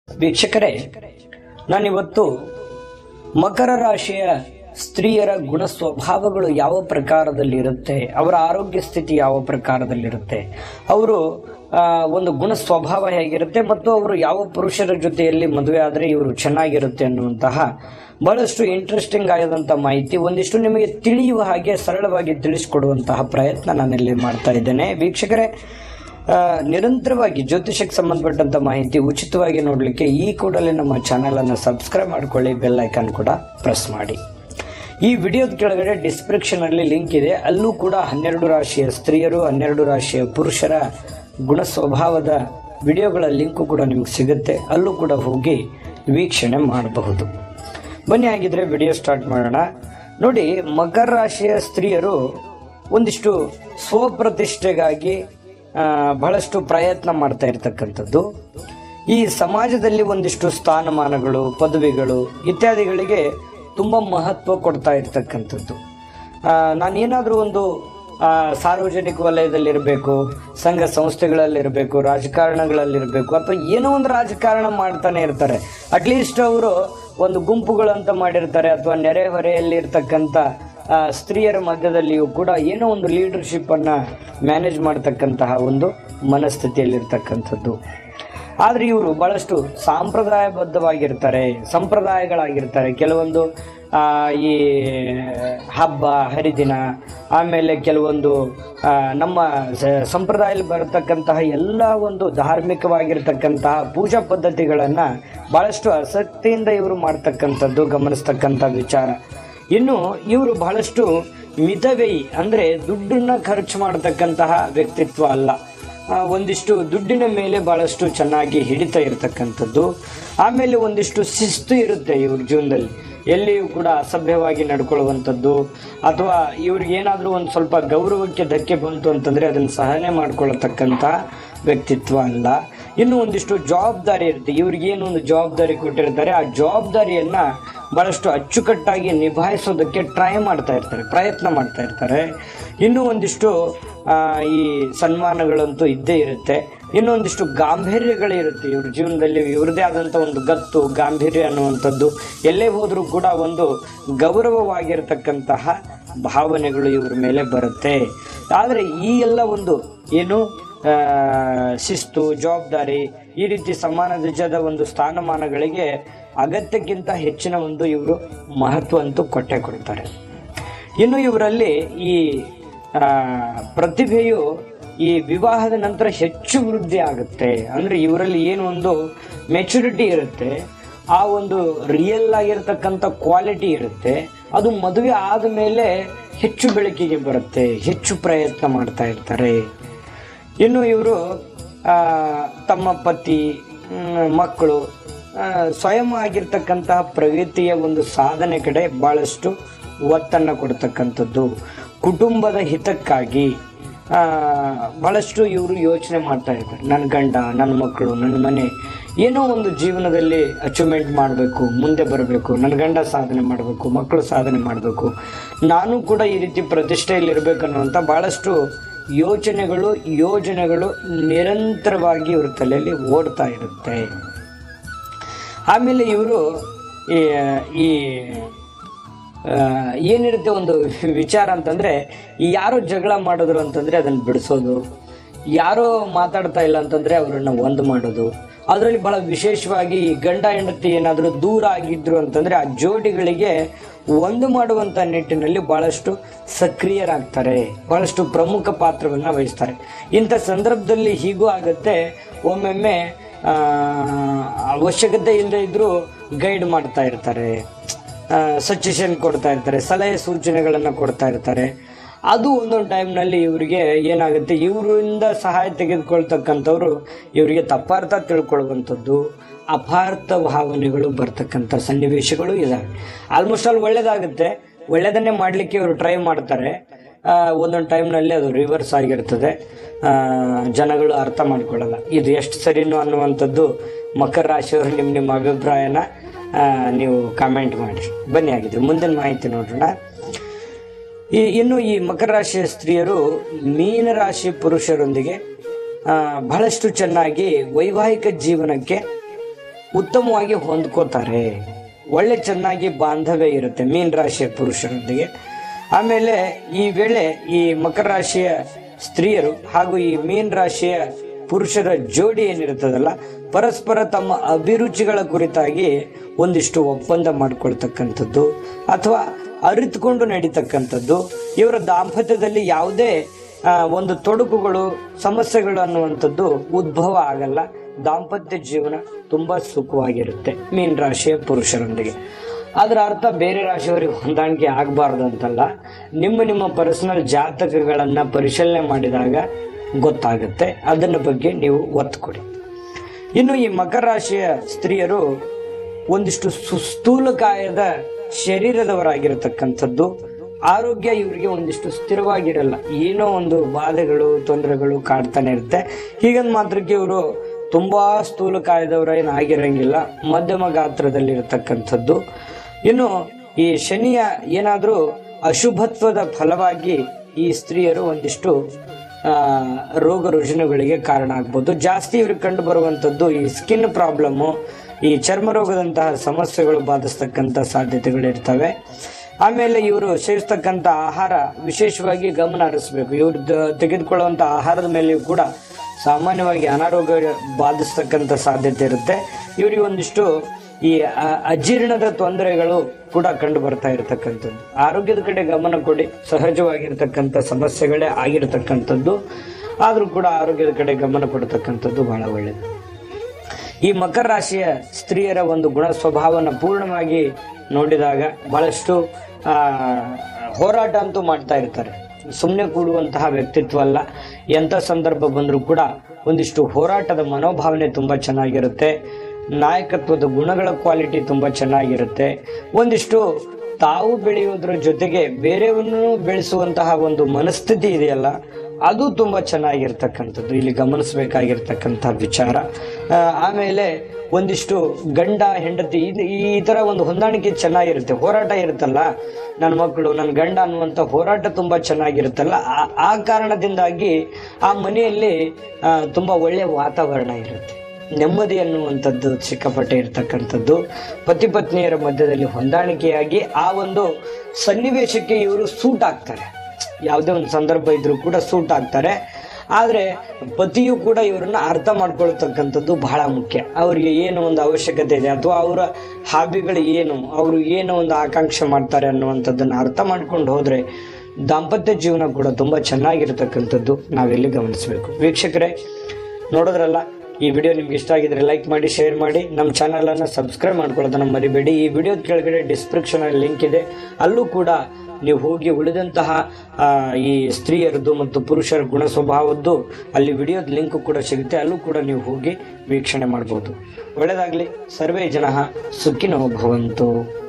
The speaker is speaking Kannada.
ವೀಕ್ಷಕರೇ ನಾನಿವತ್ತು ಮಕರ ರಾಶಿಯ ಸ್ತ್ರೀಯರ ಗುಣ ಸ್ವಭಾವಗಳು ಯಾವ ಪ್ರಕಾರದಲ್ಲಿರುತ್ತೆ ಅವರ ಆರೋಗ್ಯ ಸ್ಥಿತಿ ಯಾವ ಪ್ರಕಾರದಲ್ಲಿರುತ್ತೆ ಅವರು ಆ, ಒಂದು ಗುಣ ಸ್ವಭಾವ ಹೇಗಿರುತ್ತೆ ಮತ್ತು ಅವರು ಯಾವ ಪುರುಷರ ಜೊತೆಯಲ್ಲಿ ಮದುವೆ ಆದರೆ ಇವರು ಚೆನ್ನಾಗಿರುತ್ತೆ ಅನ್ನುವಂತಹ ಬಹಳಷ್ಟು ಇಂಟ್ರೆಸ್ಟಿಂಗ್ ಆದಂತಹ ಮಾಹಿತಿ ಒಂದಿಷ್ಟು ನಿಮಗೆ ತಿಳಿಯುವ ಹಾಗೆ ಸರಳವಾಗಿ ತಿಳಿಸಿಕೊಡುವಂತಹ ಪ್ರಯತ್ನ ನಾನಿಲ್ಲಿ ಮಾಡ್ತಾ ಇದ್ದೇನೆ ವೀಕ್ಷಕರೇ ಆ, ನಿರಂತರವಾಗಿ ಜ್ಯೋತಿಷಕ್ಕೆ ಸಂಬಂಧಪಟ್ಟಂತ ಮಾಹಿತಿ ಉಚಿತವಾಗಿ ನೋಡಲಿಕ್ಕೆ ಈ ಕೂಡಲೇ ನಮ್ಮ ಚಾನೆಲ್ ಅನ್ನು ಸಬ್ಸ್ಕ್ರೈಬ್ ಮಾಡ್ಕೊಳ್ಳಿ ಬೆಲ್ ಐಕಾನ್ ಕೂಡ ಪ್ರೆಸ್ ಮಾಡಿ ಈ ವಿಡಿಯೋದ ಕೆಳಗಡೆ ಡಿಸ್ಕ್ರಿಪ್ಷನ್ ಅಲ್ಲಿ ಲಿಂಕ್ ಇದೆ ಅಲ್ಲೂ ಕೂಡ ಹನ್ನೆರಡು ರಾಶಿಯ ಸ್ತ್ರೀಯರು ಹನ್ನೆರಡು ರಾಶಿಯ ಪುರುಷರ ಗುಣ ಸ್ವಭಾವದ ವಿಡಿಯೋಗಳ ಲಿಂಕು ಕೂಡ ನಿಮ್ಗೆ ಸಿಗುತ್ತೆ ಅಲ್ಲೂ ಕೂಡ ಹೋಗಿ ವೀಕ್ಷಣೆ ಮಾಡಬಹುದು ಬನ್ನಿ ಹಾಗಿದ್ರೆ ವಿಡಿಯೋ ಸ್ಟಾರ್ಟ್ ಮಾಡೋಣ ನೋಡಿ ಮಕರ ರಾಶಿಯ ಸ್ತ್ರೀಯರು ಒಂದಿಷ್ಟು ಸ್ವಪ್ರತಿಷ್ಠೆಗಾಗಿ ಆ, ಬಹಳಷ್ಟು ಪ್ರಯತ್ನ ಮಾಡ್ತಾ ಇರ್ತಕ್ಕಂಥದ್ದು ಈ ಸಮಾಜದಲ್ಲಿ ಒಂದಿಷ್ಟು ಸ್ಥಾನಮಾನಗಳು ಪದವಿಗಳು ಇತ್ಯಾದಿಗಳಿಗೆ ತುಂಬಾ ಮಹತ್ವ ಕೊಡ್ತಾ ಇರ್ತಕ್ಕಂಥದ್ದು ಆ, ನಾನೇನಾದ್ರೂ ಒಂದು ಆ, ಸಾರ್ವಜನಿಕ ವಲಯದಲ್ಲಿರಬೇಕು ಸಂಘ ಸಂಸ್ಥೆಗಳಲ್ಲಿರಬೇಕು ರಾಜಕಾರಣಗಳಲ್ಲಿರಬೇಕು ಅಥವಾ ಏನೋ ಒಂದು ರಾಜಕಾರಣ ಮಾಡ್ತಾನೆ ಇರ್ತಾರೆ ಅಟ್ಲೀಸ್ಟ್ ಅವರು ಒಂದು ಗುಂಪುಗಳಂತ ಮಾಡಿರ್ತಾರೆ ಅಥವಾ ನೆರೆಹೊರೆಯಲ್ಲಿ ಇರ್ತಕ್ಕಂಥ ಆ, ಸ್ತ್ರೀಯರ ಮಧ್ಯದಲ್ಲಿಯೂ ಕೂಡ ಏನೋ ಒಂದು ಲೀಡರ್ಶಿಪ್ ಅನ್ನ ಮ್ಯಾನೇಜ್ ಮಾಡ್ತಕ್ಕಂತಹ ಒಂದು ಮನಸ್ಥಿತಿಯಲ್ಲಿರ್ತಕ್ಕಂಥದ್ದು ಆದ್ರೆ ಇವರು ಬಹಳಷ್ಟು ಸಾಂಪ್ರದಾಯಬದ್ಧವಾಗಿರ್ತಾರೆ ಸಂಪ್ರದಾಯಗಳಾಗಿರ್ತಾರೆ ಕೆಲವೊಂದು ಆ, ಈ ಹಬ್ಬ ಹರಿದಿನ ಆಮೇಲೆ ಕೆಲವೊಂದು ಆ, ನಮ್ಮ ಸ- ಸಂಪ್ರದಾಯದಲ್ಲಿ ಬರತಕ್ಕಂತಹ ಎಲ್ಲ ಒಂದು ಧಾರ್ಮಿಕವಾಗಿರ್ತಕ್ಕಂತಹ ಪೂಜಾ ಪದ್ಧತಿಗಳನ್ನ ಬಹಳಷ್ಟು ಆಸಕ್ತಿಯಿಂದ ಇವರು ಮಾಡ್ತಕ್ಕಂಥದ್ದು ಗಮನಿಸ್ತಕ್ಕಂಥ ವಿಚಾರ ಇನ್ನು ಇವರು ಬಹಳಷ್ಟು ಮಿತವ್ಯಯಿ ಅಂದ್ರೆ ದುಡ್ಡನ್ನ ಖರ್ಚು ಮಾಡತಕ್ಕಂತಹ ವ್ಯಕ್ತಿತ್ವ ಅಲ್ಲ ಆ, ಒಂದಿಷ್ಟು ದುಡ್ಡಿನ ಮೇಲೆ ಬಹಳಷ್ಟು ಚೆನ್ನಾಗಿ ಹಿಡಿತಾ ಇರತಕ್ಕಂಥದ್ದು ಆಮೇಲೆ ಒಂದಿಷ್ಟು ಶಿಸ್ತು ಇರುತ್ತೆ ಇವ್ರ ಜೀವನದಲ್ಲಿ ಎಲ್ಲಿಯೂ ಕೂಡ ಅಸಭ್ಯವಾಗಿ ನಡ್ಕೊಳ್ಳುವಂಥದ್ದು ಅಥವಾ ಇವ್ರಿಗೆ ಏನಾದರೂ ಒಂದು ಸ್ವಲ್ಪ ಗೌರವಕ್ಕೆ ಧಕ್ಕೆ ಬಂತು ಅಂತಂದ್ರೆ ಅದನ್ನು ಸಹನೆ ಮಾಡ್ಕೊಳ್ಳತಕ್ಕಂಥ ವ್ಯಕ್ತಿತ್ವ ಅಲ್ಲ ಇನ್ನು ಒಂದಿಷ್ಟು ಜವಾಬ್ದಾರಿ ಇರುತ್ತೆ ಇವ್ರಿಗೆ ಏನು ಒಂದು ಜವಾಬ್ದಾರಿ ಕೊಟ್ಟಿರ್ತಾರೆ ಆ ಜವಾಬ್ದಾರಿಯನ್ನ ಬಹಳಷ್ಟು ಅಚ್ಚುಕಟ್ಟಾಗಿ ನಿಭಾಯಿಸೋದಕ್ಕೆ ಟ್ರೈ ಮಾಡ್ತಾ ಇರ್ತಾರೆ ಪ್ರಯತ್ನ ಮಾಡ್ತಾ ಇರ್ತಾರೆ ಇನ್ನೂ ಒಂದಿಷ್ಟು ಆ, ಈ ಸನ್ಮಾನಗಳಂತೂ ಇದ್ದೇ ಇರುತ್ತೆ ಇನ್ನೊಂದಿಷ್ಟು ಗಾಂಭೀರ್ಯಗಳಿರುತ್ತೆ ಇವ್ರ ಜೀವನದಲ್ಲಿ ಇವ್ರದೇ ಆದಂಥ ಒಂದು ಗತ್ತು ಗಾಂಭೀರ್ಯ ಅನ್ನುವಂಥದ್ದು ಎಲ್ಲೇ ಹೋದ್ರೂ ಕೂಡ ಒಂದು ಗೌರವವಾಗಿರ್ತಕ್ಕಂತಹ ಭಾವನೆಗಳು ಇವ್ರ ಮೇಲೆ ಬರುತ್ತೆ ಆದರೆ ಈ ಎಲ್ಲ ಒಂದು ಏನು ಆ, ಶಿಸ್ತು ಜವಾಬ್ದಾರಿ ಈ ರೀತಿ ಸಮಾನ ದ್ವಿಜದ ಒಂದು ಸ್ಥಾನಮಾನಗಳಿಗೆ ಅಗತ್ಯಕ್ಕಿಂತ ಹೆಚ್ಚಿನ ಒಂದು ಇವರು ಮಹತ್ವ ಅಂತೂ ಕೊಟ್ಟೆ ಕೊಡ್ತಾರೆ ಇನ್ನು ಇವರಲ್ಲಿ ಈ ಆ, ಪ್ರತಿಭೆಯು ಈ ವಿವಾಹದ ನಂತರ ಹೆಚ್ಚು ವೃದ್ಧಿ ಆಗುತ್ತೆ ಅಂದ್ರೆ ಇವರಲ್ಲಿ ಏನು ಒಂದು ಮೆಚುರಿಟಿ ಇರುತ್ತೆ ಆ ಒಂದು ರಿಯಲ್ ಆಗಿರ್ತಕ್ಕಂಥ ಕ್ವಾಲಿಟಿ ಇರುತ್ತೆ ಅದು ಮದುವೆ ಆದ ಮೇಲೆ ಹೆಚ್ಚು ಬೆಳಕಿಗೆ ಬರುತ್ತೆ ಹೆಚ್ಚು ಪ್ರಯತ್ನ ಮಾಡ್ತಾ ಇರ್ತಾರೆ ಇನ್ನು ಇವರು ತಮ್ಮ ಪತಿ ಮ್, ಮಕ್ಕಳು ಆ, ಸ್ವಯಂ ಆಗಿರ್ತಕ್ಕಂತಹ ಪ್ರಗತಿಯ ಒಂದು ಸಾಧನೆ ಕಡೆ ಬಹಳಷ್ಟು ಒತ್ತನ್ನು ಕೊಡ್ತಕ್ಕಂಥದ್ದು ಕುಟುಂಬದ ಹಿತಕ್ಕಾಗಿ ಆ, ಬಹಳಷ್ಟು ಇವರು ಯೋಚನೆ ಮಾಡ್ತಾ ಇರ್ತಾರೆ ನನ್ನ ಗಂಡ ನನ್ನ ಮಕ್ಕಳು ನನ್ನ ಮನೆ ಏನೋ ಒಂದು ಜೀವನದಲ್ಲಿ ಅಚೀವ್ಮೆಂಟ್ ಮಾಡಬೇಕು ಮುಂದೆ ಬರಬೇಕು ನನ್ನ ಗಂಡ ಸಾಧನೆ ಮಾಡಬೇಕು ಮಕ್ಕಳು ಸಾಧನೆ ಮಾಡಬೇಕು ನಾನು ಕೂಡ ಈ ರೀತಿ ಪ್ರತಿಷ್ಠೆಯಲ್ಲಿ ಇರಬೇಕು ಅನ್ನುವಂಥ ಬಹಳಷ್ಟು ಯೋಚನೆಗಳು ಯೋಜನೆಗಳು ನಿರಂತರವಾಗಿ ಇವ್ರ ತಲೆಯಲ್ಲಿ ಓಡ್ತಾ ಇರುತ್ತೆ ಆಮೇಲೆ ಇವರು ಈ ಈ ಆ, ಏನಿರುತ್ತೆ ಒಂದು ವಿಚಾರ ಅಂತಂದ್ರೆ ಈ ಯಾರೋ ಜಗಳ ಮಾಡಿದ್ರು ಅಂತಂದ್ರೆ ಅದನ್ನ ಬಿಡಿಸೋದು ಯಾರೋ ಮಾತಾಡ್ತಾ ಇಲ್ಲ ಅಂತಂದ್ರೆ ಅವರನ್ನ ಒಂದು ಮಾಡೋದು ಅದರಲ್ಲಿ ಬಹಳ ವಿಶೇಷವಾಗಿ ಈ ಗಂಡ ಹೆಂಡತಿ ಏನಾದರೂ ದೂರ ಆಗಿದ್ರು ಅಂತಂದ್ರೆ ಆ ಜೋಡಿಗಳಿಗೆ ಒಂದು ಮಾಡುವಂತ ನಿಟ್ಟಿನಲ್ಲಿ ಬಹಳಷ್ಟು ಸಕ್ರಿಯರಾಗ್ತಾರೆ ಬಹಳಷ್ಟು ಪ್ರಮುಖ ಪಾತ್ರವನ್ನ ವಹಿಸ್ತಾರೆ ಇಂಥ ಸಂದರ್ಭದಲ್ಲಿ ಹೀಗೂ ಆಗತ್ತೆ ಒಮ್ಮೊಮ್ಮೆ ಆ, ಅವಶ್ಯಕತೆ ಇಲ್ಲದೆ ಇದ್ರೂ ಗೈಡ್ ಮಾಡ್ತಾ ಇರ್ತಾರೆ ಸಜೆಷನ್ ಕೊಡ್ತಾ ಇರ್ತಾರೆ ಸಲಹೆ ಸೂಚನೆಗಳನ್ನು ಕೊಡ್ತಾ ಇರ್ತಾರೆ ಅದು ಒಂದೊಂದು ಟೈಮ್ನಲ್ಲಿ ಇವರಿಗೆ ಏನಾಗುತ್ತೆ ಇವರಿಂದ ಸಹಾಯ ತೆಗೆದುಕೊಳ್ತಕ್ಕಂಥವ್ರು ಇವರಿಗೆ ತಪ್ಪಾರ್ಥ ತಿಳ್ಕೊಳ್ಳುವಂಥದ್ದು ಅಪಾರ್ಥ ಭಾವನೆಗಳು ಬರ್ತಕ್ಕಂಥ ಸನ್ನಿವೇಶಗಳು ಇದಾವೆ ಆಲ್ಮೋಸ್ಟ್ ಆಲ್ ಒಳ್ಳೇದಾಗುತ್ತೆ ಒಳ್ಳೇದನ್ನೇ ಮಾಡಲಿಕ್ಕೆ ಇವರು ಟ್ರೈ ಮಾಡ್ತಾರೆ ಆ, ಒಂದೊಂದು ಟೈಮ್ನಲ್ಲಿ ಅದು ರಿವರ್ಸ್ ಆಗಿರ್ತದೆ ಆ, ಜನಗಳು ಅರ್ಥ ಮಾಡ್ಕೊಳ್ಳಲ್ಲ ಇದು ಎಷ್ಟು ಸರಿನೋ ಅನ್ನುವಂಥದ್ದು ಮಕರ ರಾಶಿಯವರು ನಿಮ್ಮ ನಿಮ್ಮ ಅಭಿಪ್ರಾಯನ ಆ, ನೀವು ಕಾಮೆಂಟ್ ಮಾಡಿ ಬನ್ನಿ ಆಗಿದ್ರೆ ಮುಂದಿನ ಮಾಹಿತಿ ನೋಡೋಣ ಈ ಇನ್ನು ಈ ಮಕರ ರಾಶಿಯ ಸ್ತ್ರೀಯರು ಮೀನರಾಶಿ ಪುರುಷರೊಂದಿಗೆ ಆ, ಬಹಳಷ್ಟು ಚೆನ್ನಾಗಿ ವೈವಾಹಿಕ ಜೀವನಕ್ಕೆ ಉತ್ತಮವಾಗಿ ಹೊಂದ್ಕೋತಾರೆ ಒಳ್ಳೆ ಚೆನ್ನಾಗಿ ಬಾಂಧವ್ಯ ಇರುತ್ತೆ ಮೀನ ರಾಶಿಯ ಪುರುಷರೊಂದಿಗೆ ಆಮೇಲೆ ಈ ವೇಳೆ ಈ ಮಕರ ರಾಶಿಯ ಸ್ತ್ರೀಯರು ಹಾಗೂ ಈ ಮೀನ ರಾಶಿಯ ಪುರುಷರ ಜೋಡಿ ಏನಿರ್ತದಲ್ಲ ಪರಸ್ಪರ ತಮ್ಮ ಅಭಿರುಚಿಗಳ ಕುರಿತಾಗಿ ಒಂದಿಷ್ಟು ಒಪ್ಪಂದ ಮಾಡ್ಕೊಳ್ತಕ್ಕಂಥದ್ದು ಅಥವಾ ಅರಿತುಕೊಂಡು ನಡೀತಕ್ಕಂಥದ್ದು ಇವರ ದಾಂಪತ್ಯದಲ್ಲಿ ಯಾವುದೇ ಆ, ಒಂದು ತೊಡಕುಗಳು ಸಮಸ್ಯೆಗಳು ಅನ್ನುವಂಥದ್ದು ಉದ್ಭವ ಆಗಲ್ಲ ದಾಂಪತ್ಯ ಜೀವನ ತುಂಬಾ ಸುಖವಾಗಿರುತ್ತೆ ಮೀನ ರಾಶಿಯ ಪುರುಷರೊಂದಿಗೆ ಅದರ ಅರ್ಥ ಬೇರೆ ರಾಶಿಯವರಿಗೆ ಹೊಂದಾಣಿಕೆ ಆಗಬಾರ್ದು ಅಂತಲ್ಲ ನಿಮ್ಮ ನಿಮ್ಮ ಪರ್ಸನಲ್ ಜಾತಕಗಳನ್ನ ಪರಿಶೀಲನೆ ಮಾಡಿದಾಗ ಗೊತ್ತಾಗುತ್ತೆ ಅದನ್ನ ಬಗ್ಗೆ ನೀವು ಒತ್ತು ಕೊಡಿ ಇನ್ನು ಈ ಮಕರ ರಾಶಿಯ ಸ್ತ್ರೀಯರು ಒಂದಿಷ್ಟು ಸುಸ್ಥೂಲಕಾಯದ ಶರೀರದವರಾಗಿರತಕ್ಕಂಥದ್ದು ಆರೋಗ್ಯ ಇವರಿಗೆ ಒಂದಿಷ್ಟು ಸ್ಥಿರವಾಗಿರಲ್ಲ ಏನೋ ಒಂದು ಬಾಧೆಗಳು ತೊಂದರೆಗಳು ಕಾಡ್ತಾನೆ ಇರುತ್ತೆ ಹೀಗಂದ್ ಮಾತ್ರಕ್ಕೆ ಇವರು ತುಂಬಾ ಸ್ಥೂಲಕಾಯದವರ ಏನು ಆಗಿರಂಗಿಲ್ಲ ಮಧ್ಯಮ ಗಾತ್ರದಲ್ಲಿರತಕ್ಕಂಥದ್ದು ಇನ್ನು ಈ ಶನಿಯ ಏನಾದರೂ ಅಶುಭತ್ವದ ಫಲವಾಗಿ ಈ ಸ್ತ್ರೀಯರು ಒಂದಿಷ್ಟು ಆ, ರೋಗ ರುಜಿನಗಳಿಗೆ ಕಾರಣ ಆಗ್ಬೋದು ಜಾಸ್ತಿ ಇವ್ರಿಗೆ ಕಂಡು ಬರುವಂಥದ್ದು ಈ ಸ್ಕಿನ್ ಪ್ರಾಬ್ಲಮ್ಮು ಈ ಚರ್ಮ ರೋಗದಂತಹ ಸಮಸ್ಯೆಗಳು ಬಾಧಿಸ್ತಕ್ಕಂಥ ಸಾಧ್ಯತೆಗಳಿರ್ತವೆ ಆಮೇಲೆ ಇವರು ಸೇವಿಸ್ತಕ್ಕಂಥ ಆಹಾರ ವಿಶೇಷವಾಗಿ ಗಮನ ಹರಿಸ್ಬೇಕು ಇವ್ರು ದ- ತೆಗೆದುಕೊಳ್ಳುವಂಥ ಆಹಾರದ ಮೇಲೆಯೂ ಕೂಡ ಸಾಮಾನ್ಯವಾಗಿ ಅನಾರೋಗ್ಯ ಬಾಧಿಸ್ತಕ್ಕಂಥ ಸಾಧ್ಯತೆ ಇರುತ್ತೆ ಇವರಿಗೆ ಒಂದಿಷ್ಟು ಈ ಅ- ಅಜೀರ್ಣದ ತೊಂದರೆಗಳು ಕೂಡ ಕಂಡು ಬರ್ತಾ ಇರತಕ್ಕಂಥದ್ದು ಆರೋಗ್ಯದ ಕಡೆ ಗಮನ ಕೊಡಿ ಸಹಜವಾಗಿರ್ತಕ್ಕಂಥ ಸಮಸ್ಯೆಗಳೇ ಆಗಿರತಕ್ಕಂಥದ್ದು ಆದರೂ ಕೂಡ ಆರೋಗ್ಯದ ಕಡೆ ಗಮನ ಕೊಡ್ತಕ್ಕಂಥದ್ದು ಬಹಳ ಒಳ್ಳೆಯದು ಈ ಮಕರ ರಾಶಿಯ ಸ್ತ್ರೀಯರ ಒಂದು ಗುಣ ಸ್ವಭಾವನ ಪೂರ್ಣವಾಗಿ ನೋಡಿದಾಗ ಬಹಳಷ್ಟು ಆ, ಹೋರಾಟ ಅಂತೂ ಮಾಡ್ತಾ ಇರ್ತಾರೆ ಸುಮ್ಮನೆ ಕೂಡುವಂತಹ ವ್ಯಕ್ತಿತ್ವ ಅಲ್ಲ ಎಂಥ ಸಂದರ್ಭ ಬಂದರೂ ಕೂಡ ಒಂದಿಷ್ಟು ಹೋರಾಟದ ಮನೋಭಾವನೆ ತುಂಬ ಚೆನ್ನಾಗಿರುತ್ತೆ ನಾಯಕತ್ವದ ಗುಣಗಳ ಕ್ವಾಲಿಟಿ ತುಂಬ ಚೆನ್ನಾಗಿರುತ್ತೆ ಒಂದಿಷ್ಟು ತಾವು ಬೆಳೆಯೋದ್ರ ಜೊತೆಗೆ ಬೇರೆಯವನ್ನು ಬೆಳೆಸುವಂತಹ ಒಂದು ಮನಸ್ಥಿತಿ ಇದೆಯಲ್ಲ ಅದು ತುಂಬ ಚೆನ್ನಾಗಿರ್ತಕ್ಕಂಥದ್ದು ಇಲ್ಲಿ ಗಮನಿಸಬೇಕಾಗಿರ್ತಕ್ಕಂಥ ವಿಚಾರ ಆ, ಆಮೇಲೆ ಒಂದಿಷ್ಟು ಗಂಡ ಹೆಂಡತಿ ಇದು ಈ ಥರ ಒಂದು ಹೊಂದಾಣಿಕೆ ಚೆನ್ನಾಗಿರುತ್ತೆ ಹೋರಾಟ ಇರುತ್ತಲ್ಲ ನನ್ನ ಮಕ್ಕಳು ನನ್ನ ಗಂಡ ಅನ್ನುವಂಥ ಹೋರಾಟ ತುಂಬ ಚೆನ್ನಾಗಿರುತ್ತಲ್ಲ ಆ- ಆ ಕಾರಣದಿಂದಾಗಿ ಆ ಮನೆಯಲ್ಲಿ ಆ, ತುಂಬ ಒಳ್ಳೆಯ ವಾತಾವರಣ ಇರುತ್ತೆ ನೆಮ್ಮದಿ ಅನ್ನುವಂಥದ್ದು ಸಿಕ್ಕಾಪಟ್ಟೆ ಇರತಕ್ಕಂಥದ್ದು ಪತಿ ಪತ್ನಿಯರ ಮಧ್ಯದಲ್ಲಿ ಹೊಂದಾಣಿಕೆಯಾಗಿ ಆ ಒಂದು ಸನ್ನಿವೇಶಕ್ಕೆ ಇವರು ಸೂಟ್ ಆಗ್ತಾರೆ ಯಾವುದೇ ಒಂದು ಸಂದರ್ಭ ಇದ್ರೂ ಕೂಡ ಸೂಟ್ ಆಗ್ತಾರೆ ಆದರೆ ಪತಿಯು ಕೂಡ ಇವರನ್ನ ಅರ್ಥ ಮಾಡ್ಕೊಳ್ತಕ್ಕಂಥದ್ದು ಬಹಳ ಮುಖ್ಯ ಅವರಿಗೆ ಏನು ಒಂದು ಅವಶ್ಯಕತೆ ಇದೆ ಅಥವಾ ಅವರ ಹಾಬಿಗಳು ಏನು ಅವರು ಏನು ಒಂದು ಆಕಾಂಕ್ಷೆ ಮಾಡ್ತಾರೆ ಅನ್ನುವಂಥದ್ದನ್ನು ಅರ್ಥ ಮಾಡ್ಕೊಂಡು ಹೋದರೆ ದಾಂಪತ್ಯ ಜೀವನ ಕೂಡ ತುಂಬ ಚೆನ್ನಾಗಿರ್ತಕ್ಕಂಥದ್ದು ನಾವೆಲ್ಲಿ ಗಮನಿಸಬೇಕು ವೀಕ್ಷಕರೇ ನೋಡಿದ್ರಲ್ಲ ಈ ವಿಡಿಯೋ ನಿಮ್ಗೆ ಇಷ್ಟ ಆಗಿದ್ರೆ ಲೈಕ್ ಮಾಡಿ ಶೇರ್ ಮಾಡಿ ನಮ್ಮ ಚಾನಲನ್ನು ಸಬ್ಸ್ಕ್ರೈಬ್ ಮಾಡ್ಕೊಳ್ಳೋದನ್ನ ಮರಿಬೇಡಿ ಈ ವಿಡಿಯೋದ ಕೆಳಗಡೆ ಡಿಸ್ಕ್ರಿಪ್ಷನ್ ಲಿಂಕ್ ಇದೆ ಅಲ್ಲೂ ಕೂಡ ನೀವು ಹೋಗಿ ಉಳಿದಂತಹ ಆ, ಈ ಸ್ತ್ರೀಯರದ್ದು ಮತ್ತು ಪುರುಷರ ಗುಣ ಸ್ವಭಾವದ್ದು ಅಲ್ಲಿ ವಿಡಿಯೋದ ಲಿಂಕ್ ಕೂಡ ಸಿಗುತ್ತೆ ಅಲ್ಲೂ ಕೂಡ ನೀವು ಹೋಗಿ ವೀಕ್ಷಣೆ ಮಾಡ್ಬೋದು ಒಳ್ಳೆಯದಾಗಲಿ ಸರ್ವೇ ಜನ ಸುಖಿನೋ ಭವಂತು